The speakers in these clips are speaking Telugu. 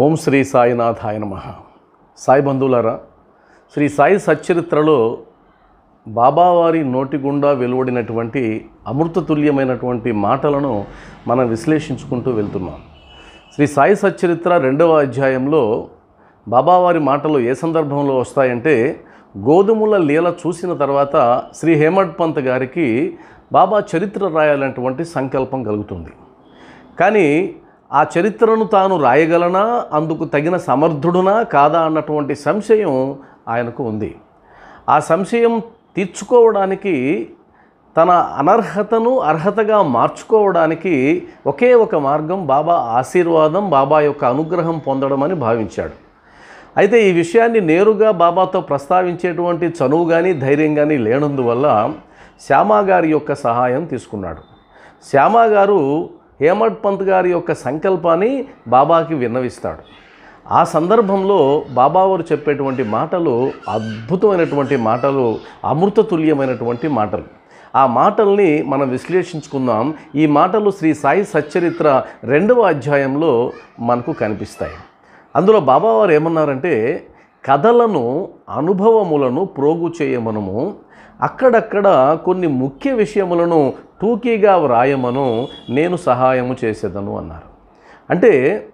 ఓం శ్రీ సాయినాథాయ నమ సాయి బంధువులారా శ్రీ సాయి సచ్చరిత్రలో బాబావారి నోటి గుండా వెలువడినటువంటి అమృతతుల్యమైనటువంటి మాటలను మనం విశ్లేషించుకుంటూ వెళ్తున్నాం శ్రీ సాయి సచ్చరిత్ర రెండవ అధ్యాయంలో బాబావారి మాటలు ఏ సందర్భంలో వస్తాయంటే గోధుమల లీల చూసిన తర్వాత శ్రీ హేమడ్ పంత్ గారికి బాబా చరిత్ర రాయాలన్నటువంటి సంకల్పం కలుగుతుంది కానీ ఆ చరిత్రను తాను రాయగలనా అందుకు తగిన సమర్థుడునా కాదా అన్నటువంటి సంశయం ఆయనకు ఉంది ఆ సంశయం తీర్చుకోవడానికి తన అనర్హతను అర్హతగా మార్చుకోవడానికి ఒకే ఒక మార్గం బాబా ఆశీర్వాదం బాబా యొక్క అనుగ్రహం పొందడం అని భావించాడు అయితే ఈ విషయాన్ని నేరుగా బాబాతో ప్రస్తావించేటువంటి చనువు కానీ ధైర్యం కానీ లేనందువల్ల శ్యామా గారి యొక్క సహాయం తీసుకున్నాడు శ్యామా గారు హేమడ్ పంత్ గారి యొక్క సంకల్పాన్ని బాబాకి విన్నవిస్తాడు ఆ సందర్భంలో బాబావారు చెప్పేటువంటి మాటలు అద్భుతమైనటువంటి మాటలు అమృతతుల్యమైనటువంటి మాటలు ఆ మాటల్ని మనం విశ్లేషించుకుందాం ఈ మాటలు శ్రీ సాయి సచ్చరిత్ర రెండవ అధ్యాయంలో మనకు కనిపిస్తాయి అందులో బాబావారు ఏమన్నారంటే కథలను అనుభవములను ప్రోగు చేయమనము అక్కడక్కడ కొన్ని ముఖ్య విషయములను టూకీగా వ్రాయమను నేను సహాయము చేసేదను అన్నారు అంటే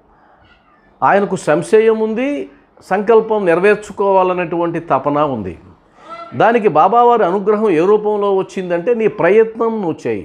ఆయనకు సంశయం ఉంది సంకల్పం నెరవేర్చుకోవాలనేటువంటి తపన ఉంది దానికి బాబావారి అనుగ్రహం ఏ రూపంలో వచ్చిందంటే నీ ప్రయత్నం నువ్వు చేయి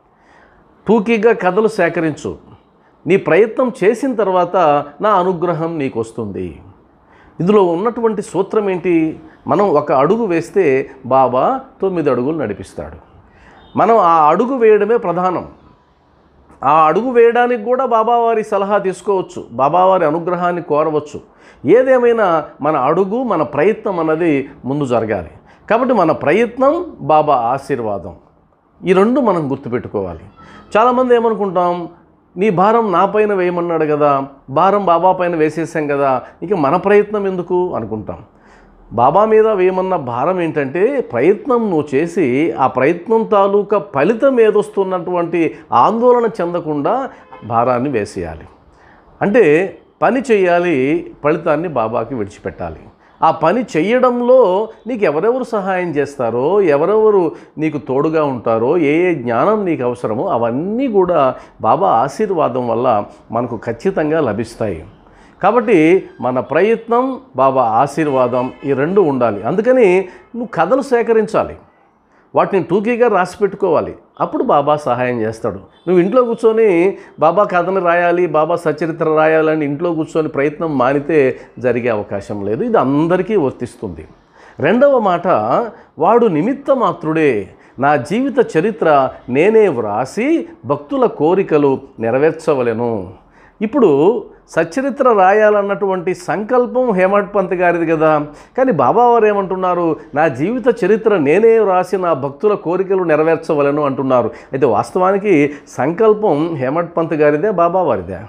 టూకీగా కథలు సేకరించు నీ ప్రయత్నం చేసిన తర్వాత నా అనుగ్రహం నీకు వస్తుంది ఇందులో ఉన్నటువంటి సూత్రం ఏంటి మనం ఒక అడుగు వేస్తే బాబా తొమ్మిది అడుగులు నడిపిస్తాడు మనం ఆ అడుగు వేయడమే ప్రధానం ఆ అడుగు వేయడానికి కూడా బాబావారి సలహా తీసుకోవచ్చు బాబావారి అనుగ్రహాన్ని కోరవచ్చు ఏదేమైనా మన అడుగు మన ప్రయత్నం అన్నది ముందు జరగాలి కాబట్టి మన ప్రయత్నం బాబా ఆశీర్వాదం ఈ రెండు మనం గుర్తుపెట్టుకోవాలి చాలామంది ఏమనుకుంటాం నీ భారం నా పైన వేయమన్నాడు కదా భారం బాబా పైన వేసేసాం కదా ఇక మన ప్రయత్నం ఎందుకు అనుకుంటాం బాబా మీద వేయమన్న భారం ఏంటంటే ప్రయత్నం నువ్వు చేసి ఆ ప్రయత్నం తాలూకా ఫలితం ఏదొస్తున్నటువంటి ఆందోళన చెందకుండా భారాన్ని వేసేయాలి అంటే పని చేయాలి ఫలితాన్ని బాబాకి విడిచిపెట్టాలి ఆ పని చేయడంలో నీకు ఎవరెవరు సహాయం చేస్తారో ఎవరెవరు నీకు తోడుగా ఉంటారో ఏ ఏ జ్ఞానం నీకు అవసరమో అవన్నీ కూడా బాబా ఆశీర్వాదం వల్ల మనకు ఖచ్చితంగా లభిస్తాయి కాబట్టి మన ప్రయత్నం బాబా ఆశీర్వాదం ఈ రెండు ఉండాలి అందుకని నువ్వు కథలు సేకరించాలి వాటిని టూకీగా రాసి పెట్టుకోవాలి అప్పుడు బాబా సహాయం చేస్తాడు నువ్వు ఇంట్లో కూర్చొని బాబా కథను రాయాలి బాబా సచరిత్ర రాయాలని ఇంట్లో కూర్చొని ప్రయత్నం మానితే జరిగే అవకాశం లేదు ఇది అందరికీ వర్తిస్తుంది రెండవ మాట వాడు నిమిత్త మాత్రుడే నా జీవిత చరిత్ర నేనే వ్రాసి భక్తుల కోరికలు నెరవేర్చవలెను ఇప్పుడు సచ్చరిత్ర రాయాలన్నటువంటి సంకల్పం హేమడ్ పంత్ గారిది కదా కానీ బాబావారు ఏమంటున్నారు నా జీవిత చరిత్ర నేనే రాసి నా భక్తుల కోరికలు నెరవేర్చవలను అంటున్నారు అయితే వాస్తవానికి సంకల్పం హేమడ్ పంత్ గారిదే బాబావారిదే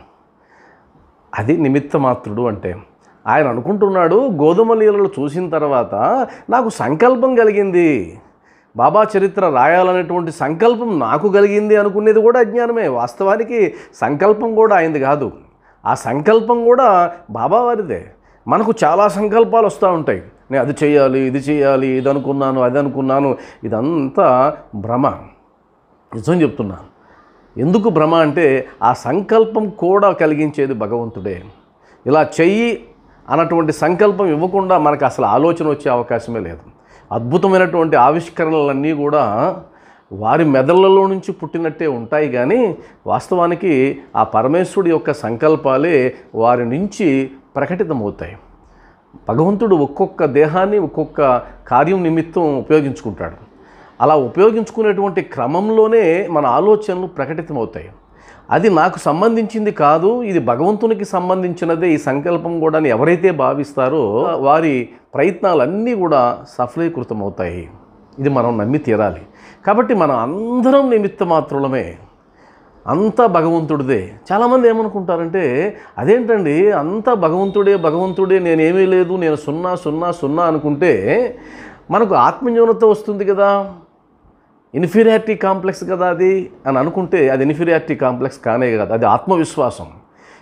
అది నిమిత్త మాత్రుడు అంటే ఆయన అనుకుంటున్నాడు గోధుమ లీలలు చూసిన తర్వాత నాకు సంకల్పం కలిగింది బాబా చరిత్ర రాయాలనేటువంటి సంకల్పం నాకు కలిగింది అనుకునేది కూడా అజ్ఞానమే వాస్తవానికి సంకల్పం కూడా అయింది కాదు ఆ సంకల్పం కూడా బాబావారిదే మనకు చాలా సంకల్పాలు వస్తూ ఉంటాయి నేను అది చేయాలి ఇది చేయాలి ఇది అనుకున్నాను అది అనుకున్నాను ఇదంతా భ్రమ నిజం చెప్తున్నాను ఎందుకు భ్రమ అంటే ఆ సంకల్పం కూడా కలిగించేది భగవంతుడే ఇలా చెయ్యి అన్నటువంటి సంకల్పం ఇవ్వకుండా మనకు అసలు ఆలోచన వచ్చే అవకాశమే లేదు అద్భుతమైనటువంటి ఆవిష్కరణలన్నీ కూడా వారి మెదళ్ళలో నుంచి పుట్టినట్టే ఉంటాయి కానీ వాస్తవానికి ఆ పరమేశ్వరుడి యొక్క సంకల్పాలే వారి నుంచి ప్రకటితమవుతాయి భగవంతుడు ఒక్కొక్క దేహాన్ని ఒక్కొక్క కార్యం నిమిత్తం ఉపయోగించుకుంటాడు అలా ఉపయోగించుకునేటువంటి క్రమంలోనే మన ఆలోచనలు ప్రకటితమవుతాయి అది నాకు సంబంధించింది కాదు ఇది భగవంతునికి సంబంధించినదే ఈ సంకల్పం కూడా అని ఎవరైతే భావిస్తారో వారి ప్రయత్నాలన్నీ కూడా సఫలీకృతమవుతాయి ఇది మనం నమ్మి తీరాలి కాబట్టి మనం అందరం నిమిత్త మాత్రులమే అంతా భగవంతుడిదే చాలామంది ఏమనుకుంటారంటే అదేంటండి అంతా భగవంతుడే భగవంతుడే నేనేమీ లేదు నేను సున్నా సున్నా సున్నా అనుకుంటే మనకు ఆత్మన్యూనత వస్తుంది కదా ఇన్ఫీరియారిటీ కాంప్లెక్స్ కదా అది అని అనుకుంటే అది ఇన్ఫీరియారిటీ కాంప్లెక్స్ కానే కాదు అది ఆత్మవిశ్వాసం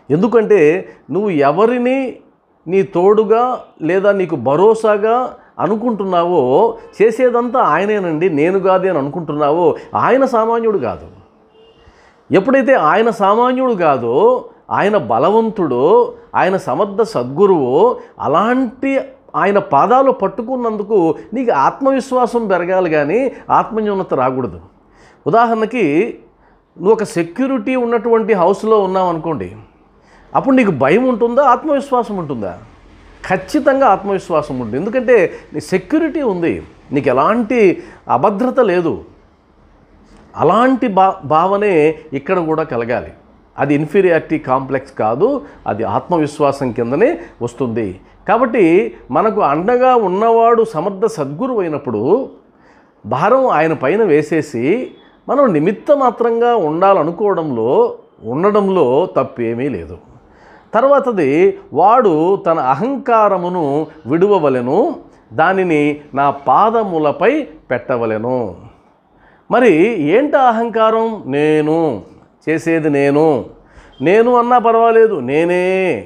ఎందుకంటే నువ్వు ఎవరిని నీ తోడుగా లేదా నీకు భరోసాగా అనుకుంటున్నావో చేసేదంతా ఆయనేనండి నేను కాదు అని అనుకుంటున్నావో ఆయన సామాన్యుడు కాదు ఎప్పుడైతే ఆయన సామాన్యుడు కాదో ఆయన బలవంతుడో ఆయన సమర్థ సద్గురువో అలాంటి ఆయన పాదాలు పట్టుకున్నందుకు నీకు ఆత్మవిశ్వాసం పెరగాలి కానీ ఆత్మన్యూనత రాకూడదు ఉదాహరణకి నువ్వు ఒక సెక్యూరిటీ ఉన్నటువంటి హౌస్లో ఉన్నావు అనుకోండి అప్పుడు నీకు భయం ఉంటుందా ఆత్మవిశ్వాసం ఉంటుందా ఖచ్చితంగా ఆత్మవిశ్వాసం ఉంటుంది ఎందుకంటే నీ సెక్యూరిటీ ఉంది నీకు ఎలాంటి అభద్రత లేదు అలాంటి భా భావనే ఇక్కడ కూడా కలగాలి అది ఇన్ఫీరియారిటీ కాంప్లెక్స్ కాదు అది ఆత్మవిశ్వాసం కిందనే వస్తుంది కాబట్టి మనకు అండగా ఉన్నవాడు సమర్థ సద్గురు అయినప్పుడు భారం ఆయన పైన వేసేసి మనం నిమిత్త మాత్రంగా ఉండాలనుకోవడంలో ఉండడంలో తప్పేమీ లేదు తర్వాతది వాడు తన అహంకారమును విడువవలెను దానిని నా పాదములపై పెట్టవలెను మరి ఏంట అహంకారం నేను చేసేది నేను నేను అన్నా పర్వాలేదు నేనే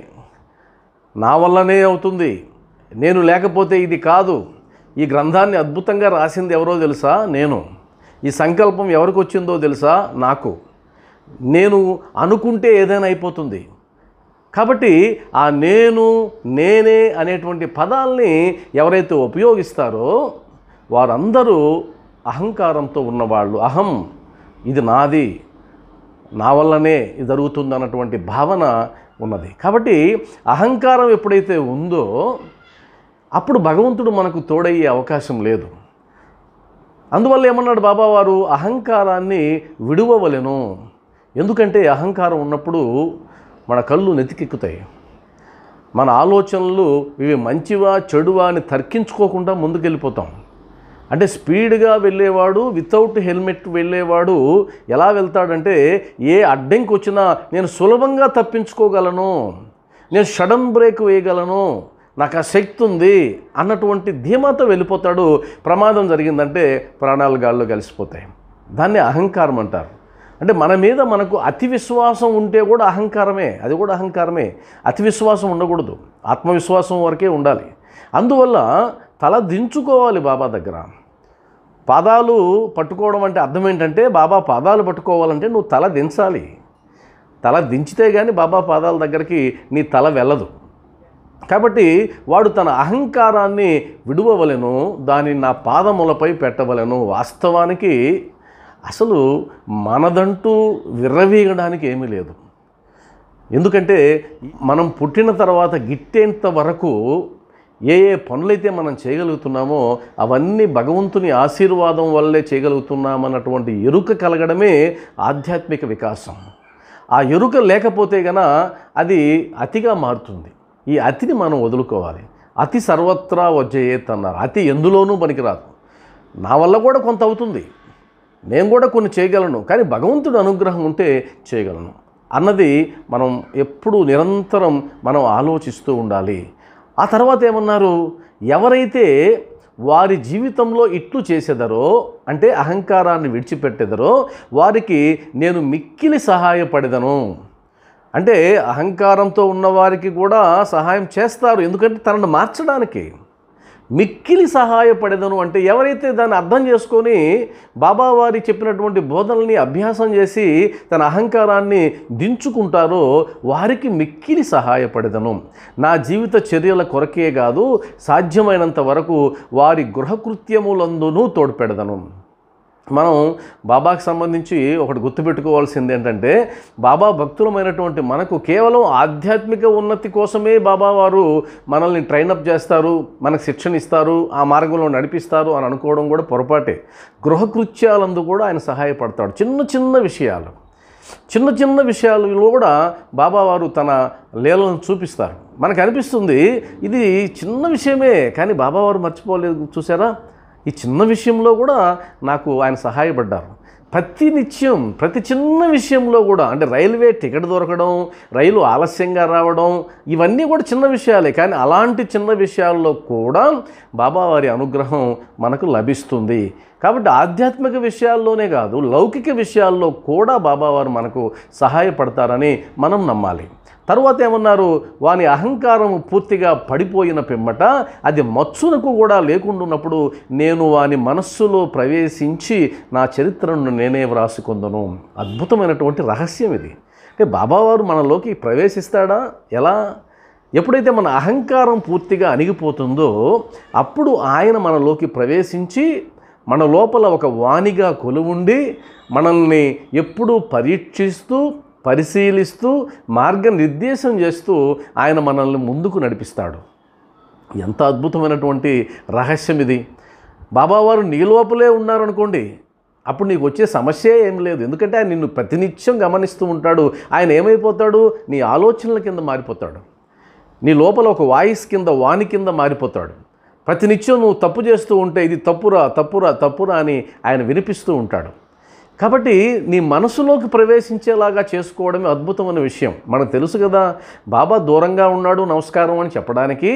నా వల్లనే అవుతుంది నేను లేకపోతే ఇది కాదు ఈ గ్రంథాన్ని అద్భుతంగా రాసింది ఎవరో తెలుసా నేను ఈ సంకల్పం ఎవరికి వచ్చిందో తెలుసా నాకు నేను అనుకుంటే ఏదైనా అయిపోతుంది కాబట్టి ఆ నేను నేనే అనేటువంటి పదాల్ని ఎవరైతే ఉపయోగిస్తారో వారందరూ అహంకారంతో ఉన్నవాళ్ళు అహం ఇది నాది నా వల్లనే ఇది జరుగుతుంది అన్నటువంటి భావన ఉన్నది కాబట్టి అహంకారం ఎప్పుడైతే ఉందో అప్పుడు భగవంతుడు మనకు తోడయ్యే అవకాశం లేదు అందువల్ల ఏమన్నాడు బాబావారు అహంకారాన్ని విడువవలెను ఎందుకంటే అహంకారం ఉన్నప్పుడు మన కళ్ళు నెతికెక్కుతాయి మన ఆలోచనలు ఇవి మంచివా చెడువా అని తర్కించుకోకుండా ముందుకెళ్ళిపోతాం అంటే స్పీడ్గా వెళ్ళేవాడు వితౌట్ హెల్మెట్ వెళ్ళేవాడు ఎలా వెళ్తాడంటే ఏ అడ్డంకి వచ్చినా నేను సులభంగా తప్పించుకోగలను నేను సడన్ బ్రేక్ వేయగలను నాకు ఆ శక్తి ఉంది అన్నటువంటి ధీమాతో వెళ్ళిపోతాడు ప్రమాదం జరిగిందంటే ప్రాణాలు గాల్లో కలిసిపోతాయి దాన్ని అహంకారం అంటారు అంటే మన మీద మనకు అతి విశ్వాసం ఉంటే కూడా అహంకారమే అది కూడా అహంకారమే అతి విశ్వాసం ఉండకూడదు ఆత్మవిశ్వాసం వరకే ఉండాలి అందువల్ల తల దించుకోవాలి బాబా దగ్గర పాదాలు పట్టుకోవడం అంటే అర్థం ఏంటంటే బాబా పాదాలు పట్టుకోవాలంటే నువ్వు తల దించాలి తల దించితే కానీ బాబా పాదాల దగ్గరికి నీ తల వెళ్ళదు కాబట్టి వాడు తన అహంకారాన్ని విడువవలెను దాన్ని నా పాదములపై పెట్టవలెను వాస్తవానికి అసలు మనదంటూ విర్రవీగడానికి ఏమీ లేదు ఎందుకంటే మనం పుట్టిన తర్వాత గిట్టేంత వరకు ఏ ఏ పనులైతే మనం చేయగలుగుతున్నామో అవన్నీ భగవంతుని ఆశీర్వాదం వల్లే చేయగలుగుతున్నామన్నటువంటి ఎరుక కలగడమే ఆధ్యాత్మిక వికాసం ఆ ఎరుక లేకపోతే గన అది అతిగా మారుతుంది ఈ అతిని మనం వదులుకోవాలి అతి సర్వత్రా వచ్చేయత్ అన్నారు అతి ఎందులోనూ పనికిరాదు నా వల్ల కూడా కొంత అవుతుంది నేను కూడా కొన్ని చేయగలను కానీ భగవంతుడు అనుగ్రహం ఉంటే చేయగలను అన్నది మనం ఎప్పుడు నిరంతరం మనం ఆలోచిస్తూ ఉండాలి ఆ తర్వాత ఏమన్నారు ఎవరైతే వారి జీవితంలో ఇట్లు చేసేదరో అంటే అహంకారాన్ని విడిచిపెట్టేదరో వారికి నేను మిక్కిలి సహాయపడేదను అంటే అహంకారంతో ఉన్నవారికి కూడా సహాయం చేస్తారు ఎందుకంటే తనను మార్చడానికి మిక్కిలి సహాయపడేదను అంటే ఎవరైతే దాన్ని అర్థం చేసుకొని బాబా వారి చెప్పినటువంటి బోధనల్ని అభ్యాసం చేసి తన అహంకారాన్ని దించుకుంటారో వారికి మిక్కిలి సహాయపడేదను నా జీవిత చర్యల కొరకే కాదు సాధ్యమైనంత వరకు వారి గృహకృత్యములందునూ తోడ్పెడదను మనం బాబాకి సంబంధించి ఒకటి గుర్తుపెట్టుకోవాల్సింది ఏంటంటే బాబా భక్తులమైనటువంటి మనకు కేవలం ఆధ్యాత్మిక ఉన్నతి కోసమే బాబా వారు మనల్ని ట్రైనప్ చేస్తారు మనకు శిక్షణ ఇస్తారు ఆ మార్గంలో నడిపిస్తారు అని అనుకోవడం కూడా పొరపాటే గృహకృత్యాలందు కూడా ఆయన సహాయపడతాడు చిన్న చిన్న విషయాలు చిన్న చిన్న విషయాలలో కూడా బాబావారు తన లీలను చూపిస్తారు మనకు అనిపిస్తుంది ఇది చిన్న విషయమే కానీ బాబావారు మర్చిపోలేదు చూసారా ఈ చిన్న విషయంలో కూడా నాకు ఆయన సహాయపడ్డారు ప్రతి నిత్యం ప్రతి చిన్న విషయంలో కూడా అంటే రైల్వే టికెట్ దొరకడం రైలు ఆలస్యంగా రావడం ఇవన్నీ కూడా చిన్న విషయాలే కానీ అలాంటి చిన్న విషయాల్లో కూడా బాబావారి అనుగ్రహం మనకు లభిస్తుంది కాబట్టి ఆధ్యాత్మిక విషయాల్లోనే కాదు లౌకిక విషయాల్లో కూడా బాబావారు మనకు సహాయపడతారని మనం నమ్మాలి తరువాత ఏమన్నారు వాని అహంకారం పూర్తిగా పడిపోయిన పిమ్మట అది మచ్చునకు కూడా లేకుండా ఉన్నప్పుడు నేను వాని మనస్సులో ప్రవేశించి నా చరిత్రను నేనే వ్రాసుకుందను అద్భుతమైనటువంటి రహస్యం ఇది అంటే బాబావారు మనలోకి ప్రవేశిస్తాడా ఎలా ఎప్పుడైతే మన అహంకారం పూర్తిగా అణిగిపోతుందో అప్పుడు ఆయన మనలోకి ప్రవేశించి మన లోపల ఒక వాణిగా కొలువుండి మనల్ని ఎప్పుడూ పరీక్షిస్తూ పరిశీలిస్తూ మార్గనిర్దేశం చేస్తూ ఆయన మనల్ని ముందుకు నడిపిస్తాడు ఎంత అద్భుతమైనటువంటి రహస్యం ఇది బాబావారు నీ లోపలే ఉన్నారనుకోండి అప్పుడు నీకు వచ్చే సమస్య ఏం లేదు ఎందుకంటే ఆయన నిన్ను ప్రతినిత్యం గమనిస్తూ ఉంటాడు ఆయన ఏమైపోతాడు నీ ఆలోచనల కింద మారిపోతాడు నీ లోపల ఒక వాయిస్ కింద వాణి కింద మారిపోతాడు ప్రతినిత్యం నువ్వు తప్పు చేస్తూ ఉంటే ఇది తప్పురా తప్పురా తప్పురా అని ఆయన వినిపిస్తూ ఉంటాడు కాబట్టి నీ మనసులోకి ప్రవేశించేలాగా చేసుకోవడమే అద్భుతమైన విషయం మనకు తెలుసు కదా బాబా దూరంగా ఉన్నాడు నమస్కారం అని చెప్పడానికి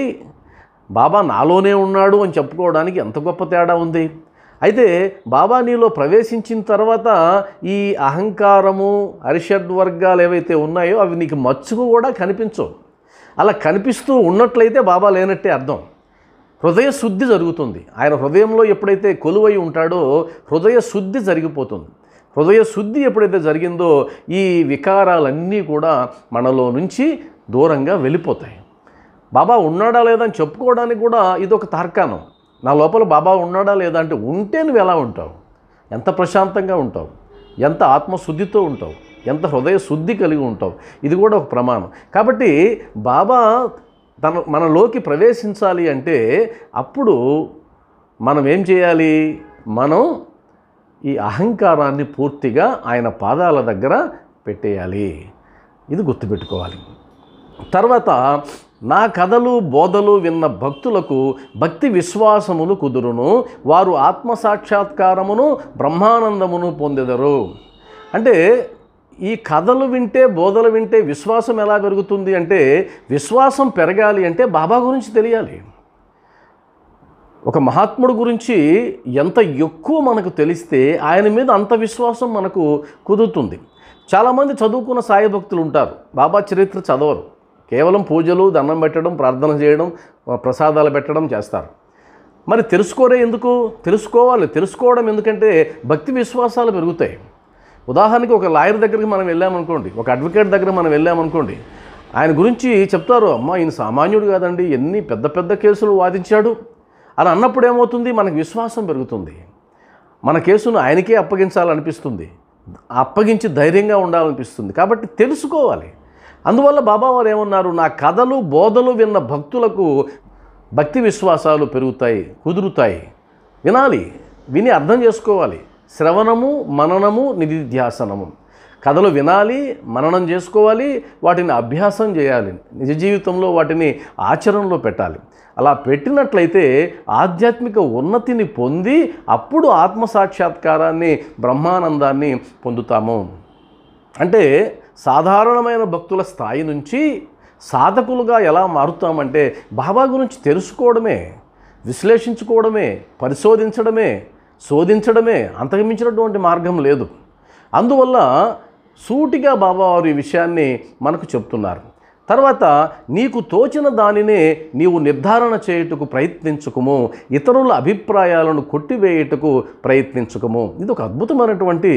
బాబా నాలోనే ఉన్నాడు అని చెప్పుకోవడానికి ఎంత గొప్ప తేడా ఉంది అయితే బాబా నీలో ప్రవేశించిన తర్వాత ఈ అహంకారము అరిషడ్ వర్గాలు ఏవైతే ఉన్నాయో అవి నీకు మచ్చుకు కూడా కనిపించవు అలా కనిపిస్తూ ఉన్నట్లయితే బాబా లేనట్టే అర్థం హృదయ శుద్ధి జరుగుతుంది ఆయన హృదయంలో ఎప్పుడైతే కొలువై ఉంటాడో హృదయ శుద్ధి జరిగిపోతుంది హృదయ శుద్ధి ఎప్పుడైతే జరిగిందో ఈ వికారాలన్నీ కూడా మనలో నుంచి దూరంగా వెళ్ళిపోతాయి బాబా ఉన్నాడా లేదా అని చెప్పుకోవడానికి కూడా ఇది ఒక తార్కాణం నా లోపల బాబా ఉన్నాడా లేదా అంటే ఉంటే నువ్వు ఎలా ఉంటావు ఎంత ప్రశాంతంగా ఉంటావు ఎంత ఆత్మశుద్ధితో ఉంటావు ఎంత హృదయ శుద్ధి కలిగి ఉంటావు ఇది కూడా ఒక ప్రమాణం కాబట్టి బాబా తన మనలోకి ప్రవేశించాలి అంటే అప్పుడు మనం ఏం చేయాలి మనం ఈ అహంకారాన్ని పూర్తిగా ఆయన పాదాల దగ్గర పెట్టేయాలి ఇది గుర్తుపెట్టుకోవాలి తర్వాత నా కథలు బోధలు విన్న భక్తులకు భక్తి విశ్వాసములు కుదురును వారు ఆత్మసాక్షాత్కారమును బ్రహ్మానందమును పొందెదరు అంటే ఈ కథలు వింటే బోధలు వింటే విశ్వాసం ఎలా పెరుగుతుంది అంటే విశ్వాసం పెరగాలి అంటే బాబా గురించి తెలియాలి ఒక మహాత్ముడు గురించి ఎంత ఎక్కువ మనకు తెలిస్తే ఆయన మీద అంత విశ్వాసం మనకు కుదురుతుంది చాలామంది చదువుకున్న సాయి భక్తులు ఉంటారు బాబా చరిత్ర చదవరు కేవలం పూజలు దండం పెట్టడం ప్రార్థన చేయడం ప్రసాదాలు పెట్టడం చేస్తారు మరి తెలుసుకోరే ఎందుకు తెలుసుకోవాలి తెలుసుకోవడం ఎందుకంటే భక్తి విశ్వాసాలు పెరుగుతాయి ఉదాహరణకి ఒక లాయర్ దగ్గరికి మనం వెళ్ళామనుకోండి ఒక అడ్వకేట్ దగ్గర మనం వెళ్ళామనుకోండి ఆయన గురించి చెప్తారు అమ్మ ఈయన సామాన్యుడు కాదండి ఎన్ని పెద్ద పెద్ద కేసులు వాదించాడు అని అన్నప్పుడు ఏమవుతుంది మనకు విశ్వాసం పెరుగుతుంది మన కేసును ఆయనకే అప్పగించాలనిపిస్తుంది అప్పగించి ధైర్యంగా ఉండాలనిపిస్తుంది కాబట్టి తెలుసుకోవాలి అందువల్ల బాబా వారు ఏమన్నారు నా కథలు బోధలు విన్న భక్తులకు భక్తి విశ్వాసాలు పెరుగుతాయి కుదురుతాయి వినాలి విని అర్థం చేసుకోవాలి శ్రవణము మననము నిధిధ్యాసనము కథలు వినాలి మననం చేసుకోవాలి వాటిని అభ్యాసం చేయాలి నిజ జీవితంలో వాటిని ఆచరణలో పెట్టాలి అలా పెట్టినట్లయితే ఆధ్యాత్మిక ఉన్నతిని పొంది అప్పుడు ఆత్మసాక్షాత్కారాన్ని బ్రహ్మానందాన్ని పొందుతాము అంటే సాధారణమైన భక్తుల స్థాయి నుంచి సాధకులుగా ఎలా మారుతామంటే బాబా గురించి తెలుసుకోవడమే విశ్లేషించుకోవడమే పరిశోధించడమే శోధించడమే అంతకుమించినటువంటి మార్గం లేదు అందువల్ల సూటిగా బాబా వారు ఈ విషయాన్ని మనకు చెప్తున్నారు తర్వాత నీకు తోచిన దానినే నీవు నిర్ధారణ చేయుటకు ప్రయత్నించుకుము ఇతరుల అభిప్రాయాలను కొట్టివేయుటకు ప్రయత్నించుకుము ఇది ఒక అద్భుతమైనటువంటి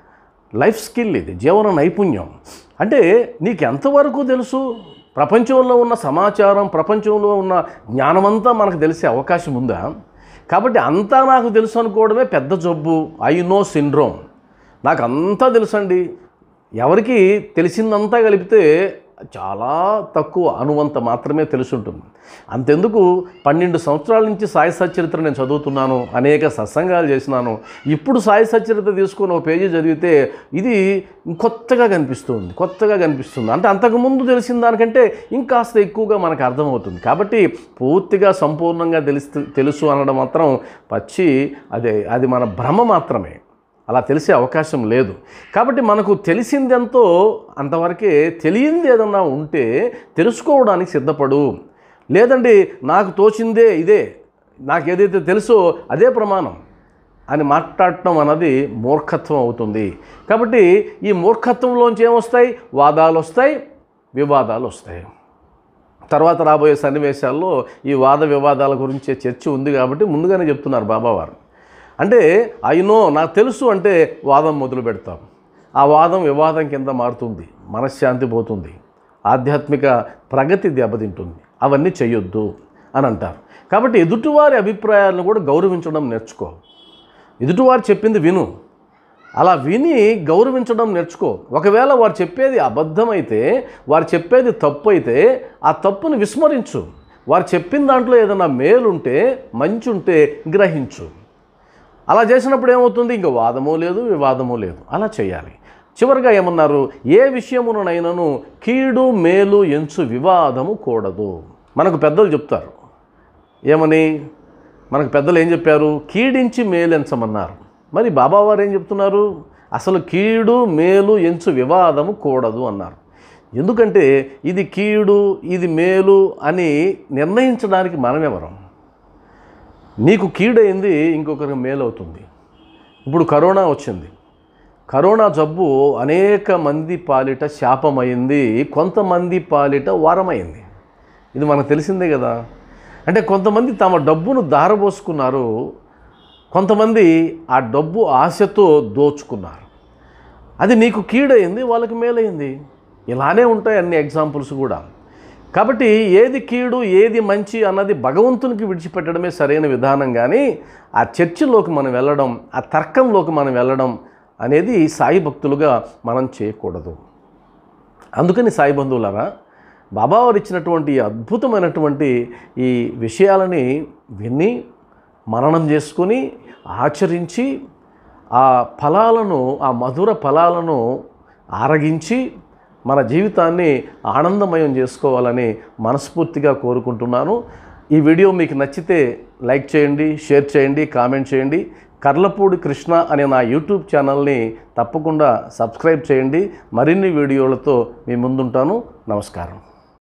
లైఫ్ స్కిల్ ఇది జీవన నైపుణ్యం అంటే నీకు ఎంతవరకు తెలుసు ప్రపంచంలో ఉన్న సమాచారం ప్రపంచంలో ఉన్న జ్ఞానమంతా మనకు తెలిసే అవకాశం ఉందా కాబట్టి అంతా నాకు తెలుసు అనుకోవడమే పెద్ద జబ్బు ఐ నో సిండ్రోమ్ నాకు అంతా తెలుసండి ఎవరికి తెలిసిందంతా కలిపితే చాలా తక్కువ అనువంత మాత్రమే తెలుసుంటుంది అంతెందుకు పన్నెండు సంవత్సరాల నుంచి సాయి సచరిత్ర నేను చదువుతున్నాను అనేక సత్సంగాలు చేసినాను ఇప్పుడు సాయి సచరిత్ర తీసుకొని ఒక పేజీ చదివితే ఇది కొత్తగా కనిపిస్తుంది కొత్తగా కనిపిస్తుంది అంటే అంతకుముందు తెలిసిన దానికంటే ఇంకాస్త ఎక్కువగా మనకు అర్థమవుతుంది కాబట్టి పూర్తిగా సంపూర్ణంగా తెలుసు తెలుసు అనడం మాత్రం పచ్చి అదే అది మన భ్రమ మాత్రమే అలా తెలిసే అవకాశం లేదు కాబట్టి మనకు తెలిసిందెంతో అంతవరకే తెలియంది ఏదన్నా ఉంటే తెలుసుకోవడానికి సిద్ధపడు లేదండి నాకు తోచిందే ఇదే నాకు ఏదైతే తెలుసో అదే ప్రమాణం అని మాట్లాడటం అన్నది మూర్ఖత్వం అవుతుంది కాబట్టి ఈ మూర్ఖత్వంలోంచి ఏమొస్తాయి వాదాలు వస్తాయి వివాదాలు వస్తాయి తర్వాత రాబోయే సన్నివేశాల్లో ఈ వాద వివాదాల గురించే చర్చ ఉంది కాబట్టి ముందుగానే చెప్తున్నారు బాబావారు అంటే అయినో నాకు తెలుసు అంటే వాదం మొదలు పెడతాం ఆ వాదం వివాదం కింద మారుతుంది మనశ్శాంతి పోతుంది ఆధ్యాత్మిక ప్రగతి దెబ్బతింటుంది అవన్నీ చేయొద్దు అని అంటారు కాబట్టి ఎదుటివారి అభిప్రాయాలను కూడా గౌరవించడం నేర్చుకో ఎదుటివారు చెప్పింది విను అలా విని గౌరవించడం నేర్చుకో ఒకవేళ వారు చెప్పేది అబద్ధమైతే వారు చెప్పేది తప్పు అయితే ఆ తప్పుని విస్మరించు వారు చెప్పిన దాంట్లో ఏదైనా మేలుంటే మంచి ఉంటే గ్రహించు అలా చేసినప్పుడు ఏమవుతుంది ఇంకా వాదము లేదు వివాదము లేదు అలా చేయాలి చివరిగా ఏమన్నారు ఏ విషయమునైనను కీడు మేలు ఎంచు వివాదము కూడదు మనకు పెద్దలు చెప్తారు ఏమని మనకు పెద్దలు ఏం చెప్పారు కీడించి మేలు ఎంచమన్నారు మరి బాబావారు ఏం చెప్తున్నారు అసలు కీడు మేలు ఎంచు వివాదము కూడదు అన్నారు ఎందుకంటే ఇది కీడు ఇది మేలు అని నిర్ణయించడానికి మనమెవరం నీకు కీడైంది ఇంకొకరికి మేలు అవుతుంది ఇప్పుడు కరోనా వచ్చింది కరోనా జబ్బు అనేక మంది పాలిట శాపమైంది కొంతమంది పాలిట వారమైంది ఇది మనకు తెలిసిందే కదా అంటే కొంతమంది తమ డబ్బును దారబోసుకున్నారు కొంతమంది ఆ డబ్బు ఆశతో దోచుకున్నారు అది నీకు కీడైంది వాళ్ళకి మేలైంది ఇలానే ఉంటాయి అన్ని ఎగ్జాంపుల్స్ కూడా కాబట్టి ఏది కీడు ఏది మంచి అన్నది భగవంతునికి విడిచిపెట్టడమే సరైన విధానం కానీ ఆ చర్చలోకి మనం వెళ్ళడం ఆ తర్కంలోకి మనం వెళ్ళడం అనేది సాయి భక్తులుగా మనం చేయకూడదు అందుకని సాయి బంధువులారా బాబావారు ఇచ్చినటువంటి ఈ అద్భుతమైనటువంటి ఈ విషయాలని విని మననం చేసుకొని ఆచరించి ఆ ఫలాలను ఆ మధుర ఫలాలను ఆరగించి మన జీవితాన్ని ఆనందమయం చేసుకోవాలని మనస్ఫూర్తిగా కోరుకుంటున్నాను ఈ వీడియో మీకు నచ్చితే లైక్ చేయండి షేర్ చేయండి కామెంట్ చేయండి కర్లపూడి కృష్ణ అనే నా యూట్యూబ్ ఛానల్ని తప్పకుండా సబ్స్క్రైబ్ చేయండి మరిన్ని వీడియోలతో మీ ముందుంటాను నమస్కారం